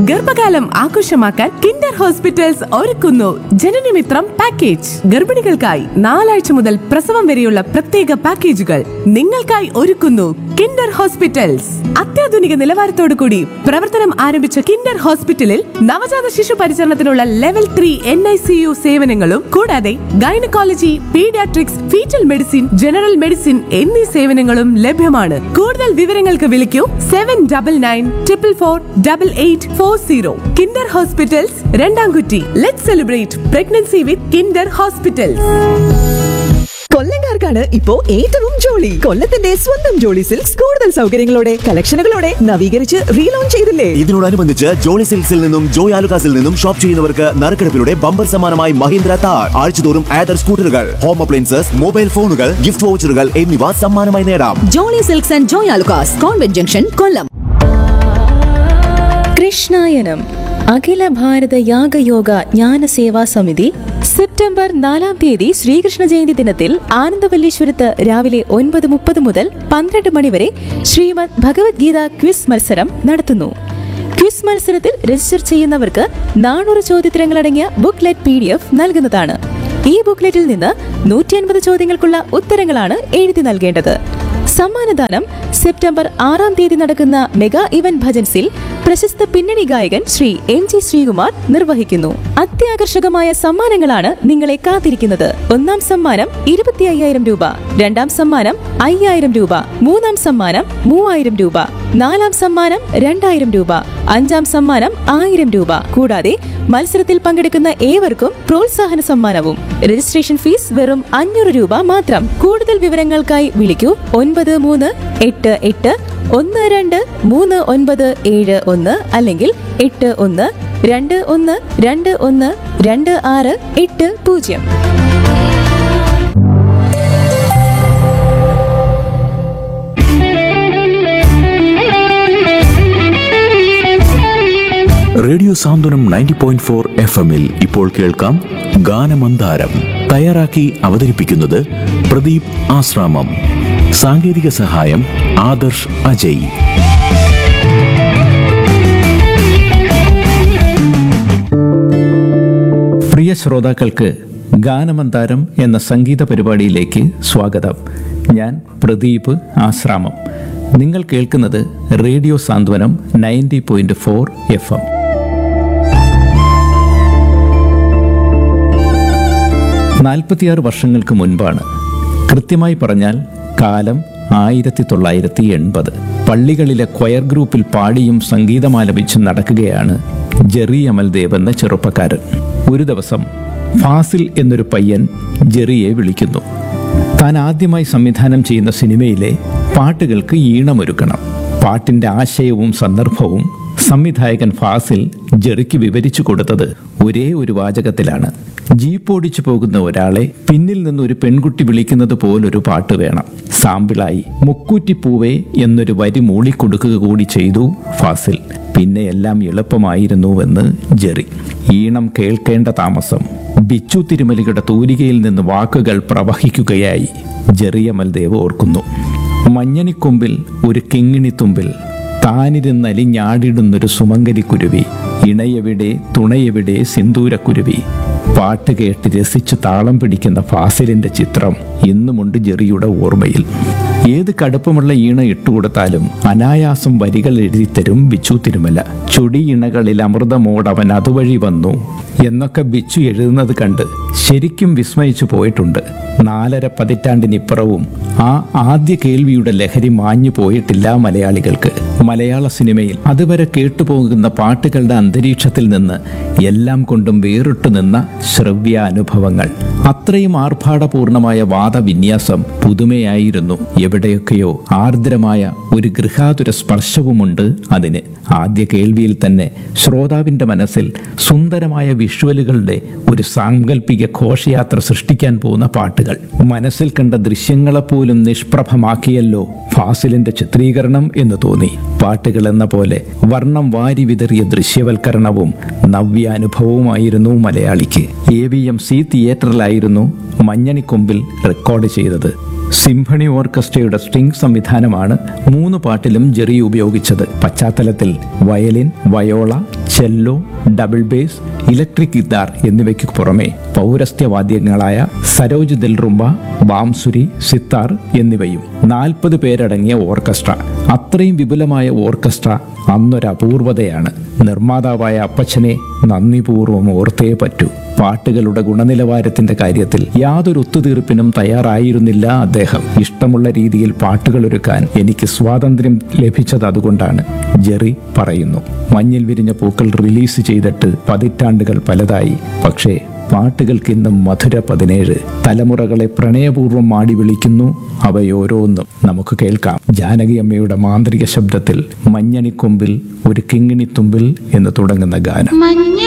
ഗർഭകാലം ആഘോഷമാക്കാൻ Kinder hospitals ഒരുക്കുന്നു ജനനമിത്രം പാക്കേജ് ഗർഭിണികൾക്കായി നാലാഴ്ച മുതൽ പ്രസവം വരെയുള്ള പ്രത്യേക പാക്കേജുകൾ നിങ്ങൾക്കായി ഒരുക്കുന്നു കിൻഡർ ഹോസ്പിറ്റൽസ് അത്യാധുനിക നിലവാരത്തോടു കൂടി പ്രവർത്തനം ആരംഭിച്ച കിൻഡർ ഹോസ്പിറ്റലിൽ നവജാത ശിശു പരിചരണത്തിനുള്ള level three N I C U സേവനങ്ങളും കൂടാതെ gynaecology paediatrics foetal medicine general medicine എന്നീ സേവനങ്ങളും ലഭ്യമാണ് കൂടുതൽ വിവരങ്ങൾക്ക് വിളിക്കൂ seven double nine triple four double eight four zero Kinder hospitals Randamkutty let celebrate pregnancy with Kinder hospitals കൊല്ലങ്കാർക്കാണ് ഇപ്പോ ഏറ്റവും ജോളി കൊല്ലത്തിന്റെ സ്വന്തം ജോളി സിൽക്സ് കൂടുതൽ സൗകര്യങ്ങളോടെ കളക്ഷനുകളോടെ നവീകരിച്ച് റീലോഞ്ച് ചെയ്തില്ലേ ഇതിനോടനുബന്ധിച്ച് ജോളി സിൽക്സിൽ നിന്നും ജോയ് ആലുകാസിൽ നിന്നും ഷോപ്പ് ചെയ്യുന്നവർക്ക് നറുക്കെടുപ്പിലൂടെ ബമ്പർ സമ്മാനമായി മഹീന്ദ്ര താർ ആഴ്ചതോറും ആദർ സ്കൂട്ടറുകൾ ഹോം അപ്ലയൻസസ് മൊബൈൽ ഫോണുകൾ ഗിഫ്റ്റ് വൗച്ചറുകൾ എന്നിവ സമ്മാനമായി നേടാം Jolly silks and Joy Alukkas convent junction Kollam Krishnayanam Akhila Bharatha Yagayoga Jnana Seva സമിതി സെപ്റ്റംബർ നാലാം തീയതി ശ്രീകൃഷ്ണ ജയന്തി ദിനത്തിൽ ആനന്ദവല്ലീശ്വരത്ത് രാവിലെ ഒൻപത് മുപ്പത് മുതൽ പന്ത്രണ്ട് മണിവരെ ശ്രീമദ് ഭഗവത്ഗീത ക്വിസ് മത്സരം നടത്തുന്നു ക്വിസ് മത്സരത്തിൽ രജിസ്റ്റർ ചെയ്യുന്നവർക്ക് നാനൂറ് ചോദ്യോത്തരങ്ങളടങ്ങിയ ബുക്ക്ലെറ്റ് പി ഡി എഫ് നൽകുന്നതാണ് ഈ ബുക്ക്ലെറ്റിൽ നിന്ന് നൂറ്റി അൻപത് ചോദ്യങ്ങൾക്കുള്ള ഉത്തരങ്ങളാണ് എഴുതി നൽകേണ്ടത് സമ്മാനദാനം സെപ്റ്റംബർ ആറാം തീയതി നടക്കുന്ന മെഗാ ഇവന്റ് ഭജൻസിൽ പ്രശസ്ത പിന്നണി ഗായകൻ ശ്രീ എം ജി ശ്രീകുമാർ നിർവഹിക്കുന്നു അത്യാകർഷകമായ സമ്മാനങ്ങളാണ് നിങ്ങളെ കാത്തിരിക്കുന്നത് ഒന്നാം സമ്മാനം ഇരുപത്തി അയ്യായിരം രൂപ രണ്ടാം സമ്മാനം അയ്യായിരം രൂപ മൂന്നാം സമ്മാനം മൂവായിരം രൂപ നാലാം സമ്മാനം രണ്ടായിരം രൂപ അഞ്ചാം സമ്മാനം ആയിരം രൂപ കൂടാതെ മത്സരത്തിൽ പങ്കെടുക്കുന്ന ഏവർക്കും പ്രോത്സാഹന സമ്മാനവും രജിസ്ട്രേഷൻ ഫീസ് വെറും അഞ്ഞൂറ് രൂപ മാത്രം കൂടുതൽ വിവരങ്ങൾക്കായി വിളിക്കൂ ഒൻപത് മൂന്ന് എട്ട് എട്ട് ഒന്ന് രണ്ട് മൂന്ന് ഒൻപത് ഏഴ് ഒന്ന് അല്ലെങ്കിൽ എട്ട് ഒന്ന് രണ്ട് ഒന്ന് രണ്ട് ഒന്ന് രണ്ട് ആറ് എട്ട് പൂജ്യം radio Santhwanam ninety point four F എമ്മിൽ ഇപ്പോൾ കേൾക്കാം ഗാനമന്ദാരം തയ്യാറാക്കി അവതരിപ്പിക്കുന്നത് പ്രദീപ് ആശ്രാമം സാങ്കേതിക സഹായം ആദർശ് അജയ് പ്രിയ ശ്രോതാക്കൾക്ക് ഗാനമന്താരം എന്ന സംഗീത പരിപാടിയിലേക്ക് സ്വാഗതം ഞാൻ പ്രദീപ് ആശ്രാമം നിങ്ങൾ കേൾക്കുന്നത് radio Santhwanam ninety point four F M നാൽപ്പത്തിയാറ് വർഷങ്ങൾക്ക് മുൻപാണ് കൃത്യമായി പറഞ്ഞാൽ കാലം ആയിരത്തി തൊള്ളായിരത്തി എൺപത് പള്ളികളിലെ ക്വയർ ഗ്രൂപ്പിൽ പാടിയും സംഗീതമാലപിച്ചും നടക്കുകയാണ് ജെറി അമൽദേവ് എന്ന ചെറുപ്പക്കാരൻ ഒരു ദിവസം ഫാസിൽ എന്നൊരു പയ്യൻ ജെറിയെ വിളിക്കുന്നു താൻ ആദ്യമായി സംവിധാനം ചെയ്യുന്ന സിനിമയിലെ പാട്ടുകൾക്ക് ഈണമൊരുക്കണം പാട്ടിന്റെ ആശയവും സന്ദർഭവും സംവിധായകൻ ഫാസിൽ ജെറിക്ക് വിവരിച്ചു കൊടുത്തത് ഒരേ ഒരു വാചകത്തിലാണ് ജീപ്പ് ഓടിച്ചു പോകുന്ന ഒരാളെ പിന്നിൽ നിന്ന് ഒരു പെൺകുട്ടി വിളിക്കുന്നത് പോലൊരു പാട്ട് വേണം സാമ്പിളായി മുക്കൂറ്റിപ്പൂവേ എന്നൊരു വരി മൂളിക്കൊടുക്കുക കൂടി ചെയ്തു ഫാസിൽ പിന്നെ എല്ലാം എളുപ്പമായിരുന്നുവെന്ന് ജെറി ഈണം കേൾക്കേണ്ട താമസം ബിച്ചു തിരുമലിയുടെ തൂലികയിൽ നിന്ന് വാക്കുകൾ പ്രവഹിക്കുകയായി ജെറിയമൽദേവ് ഓർക്കുന്നു മഞ്ഞണിക്കൊമ്പിൽ ഒരു കിങ്ങിണിത്തുമ്പിൽ താനിരുന്നലിഞ്ഞാടിടുന്നൊരു സുമംഗലിക്കുരുവി ഇണയെവിടെ തുണയെവിടെ സിന്ദൂരക്കുരുവി പാട്ട് കേട്ട് രസിച്ച് താളം പിടിക്കുന്ന ഫാസിലിന്റെ ചിത്രം ഇന്നുമുണ്ട് ജെറിയുടെ ഓർമ്മയിൽ ഏത് കടുപ്പമുള്ള ഈണ ഇട്ടുകൊടുത്താലും അനായാസം വരികൾ എഴുതിത്തരും ബിച്ചു തിരുമല ചുടി ഇണകളിൽ അമൃതമോടവൻ അതുവഴി വന്നു എന്നൊക്കെ ബിച്ചു എഴുതുന്നത് കണ്ട് ശരിക്കും വിസ്മയിച്ചു പോയിട്ടുണ്ട് നാലര പതിറ്റാണ്ടിനിപ്പുറവും ആ ആദ്യ കേൾവിയുടെ ലഹരി മാഞ്ഞു പോയിട്ടില്ല മലയാളികൾക്ക് മലയാള സിനിമയിൽ അതുവരെ കേട്ടുപോകുന്ന പാട്ടുകളുടെ അന്തരീക്ഷത്തിൽ നിന്ന് എല്ലാം കൊണ്ടും വേറിട്ടു നിന്ന ശ്രവ്യാനുഭവങ്ങൾ അത്രയും ആർഭാടപൂർണമായ വാദവിന്യാസം പുതുമയായിരുന്നു എവിടെയൊക്കെയോ ആർദ്രമായ ഒരു ഗൃഹാതുര സ്പർശവുമുണ്ട് അതിന് ആദ്യ കേൾവിയിൽ തന്നെ ശ്രോതാവിന്റെ മനസ്സിൽ സുന്ദരമായ വിഷ്വലുകളുടെ ഒരു സാങ്കല്പിക ഘോഷയാത്ര സൃഷ്ടിക്കാൻ പോകുന്ന പാട്ടുകൾ മനസ്സിൽ കണ്ട ദൃശ്യങ്ങളെപ്പോലും നിഷ്പ്രഭമാക്കിയല്ലോ ഫാസിലിന്റെ ചിത്രീകരണം എന്ന് തോന്നി പാട്ടുകൾ എന്ന പോലെ വർണ്ണം വാരി വിതറിയ ദൃശ്യവൽക്കരണവും നവ്യാനുഭവവുമായിരുന്നു മലയാളിക്ക് എ വി എം സി തിയേറ്ററിലായിരുന്നു മഞ്ഞണിക്കൊമ്പിൽ റെക്കോർഡ് ചെയ്തത് സിംഫണി ഓർക്കസ്ട്രയുടെ സ്ട്രിംഗ് സംവിധാനമാണ് മൂന്ന് പാട്ടിലും ജെറി ഉപയോഗിച്ചത് പശ്ചാത്തലത്തിൽ violin viola cello double bass electric guitar എന്നിവയ്ക്ക് പുറമെ പൗരസ്ത്യവാദ്യങ്ങളായ സരോജ് ദിൽറുംബ ബാംസുരി സിത്താർ എന്നിവയും നാൽപ്പത് പേരടങ്ങിയ ഓർക്കസ്ട്ര അത്രയും വിപുലമായ ഓർക്കസ്ട്ര അന്നൊരു അപൂർവതയാണ് നിർമ്മാതാവായ അപ്പച്ചനെ നന്ദിപൂർവ്വം ഓർത്തേ പറ്റൂ പാട്ടുകളുടെ ഗുണനിലവാരത്തിന്റെ കാര്യത്തിൽ യാതൊരു ഒത്തുതീർപ്പിനും തയ്യാറായിരുന്നില്ല അദ്ദേഹം ഇഷ്ടമുള്ള രീതിയിൽ പാട്ടുകൾ ഒരുക്കാൻ എനിക്ക് സ്വാതന്ത്ര്യം ലഭിച്ചത് അതുകൊണ്ടാണ് ജെറി പറയുന്നു മഞ്ഞിൽ വിരിഞ്ഞ പൂക്കൾ റിലീസ് ചെയ്തിട്ട് പതിറ്റാണ്ടുകൾ പലതായി പക്ഷേ പാട്ടുകൾക്കിന്നും മധുര പതിനേഴ് തലമുറകളെ പ്രണയപൂർവ്വം മാടി വിളിക്കുന്നു അവയോരോന്നും നമുക്ക് കേൾക്കാം ജാനകി അമ്മയുടെ മാന്ത്രിക ശബ്ദത്തിൽ മഞ്ഞണിക്കൊമ്പിൽ ഒരു കിങ്ങിണിത്തുമ്പിൽ എന്ന് തുടങ്ങുന്ന ഗാനം മഞ്ഞ